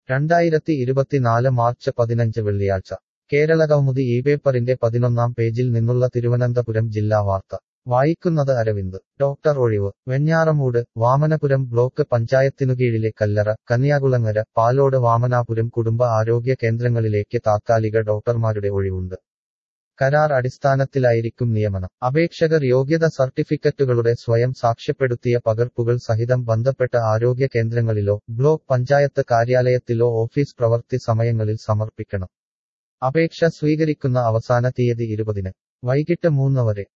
രണ്ടായിരത്തി ഇരുപത്തിനാല് മാർച്ച് പതിനഞ്ച് വെള്ളിയാഴ്ച കേരള കൗമുദി ഈ പേപ്പറിന്റെ പതിനൊന്നാം പേജിൽ നിന്നുള്ള തിരുവനന്തപുരം ജില്ലാ വാർത്ത വായിക്കുന്നത് അരവിന്ദ് ഡോക്ടർ ഒഴിവ് വെഞ്ഞാറമൂട് വാമനപുരം ബ്ലോക്ക് പഞ്ചായത്തിനുകീഴിലെ കല്ലറ കന്യാകുളങ്ങര പാലോട് വാമനാപുരം കുടുംബ ആരോഗ്യ കേന്ദ്രങ്ങളിലേക്ക് താത്കാലിക ഡോക്ടർമാരുടെ ഒഴിവുണ്ട് കരാർ അടിസ്ഥാനത്തിലായിരിക്കും നിയമനം അപേക്ഷകർ യോഗ്യത സർട്ടിഫിക്കറ്റുകളുടെ സ്വയം സാക്ഷ്യപ്പെടുത്തിയ പകർപ്പുകൾ സഹിതം ബന്ധപ്പെട്ട ആരോഗ്യ കേന്ദ്രങ്ങളിലോ ബ്ലോക്ക് പഞ്ചായത്ത് കാര്യാലയത്തിലോ ഓഫീസ് പ്രവൃത്തി സമയങ്ങളിൽ സമർപ്പിക്കണം അപേക്ഷ സ്വീകരിക്കുന്ന അവസാന തീയതി ഇരുപതിന് വൈകിട്ട് മൂന്ന് വരെ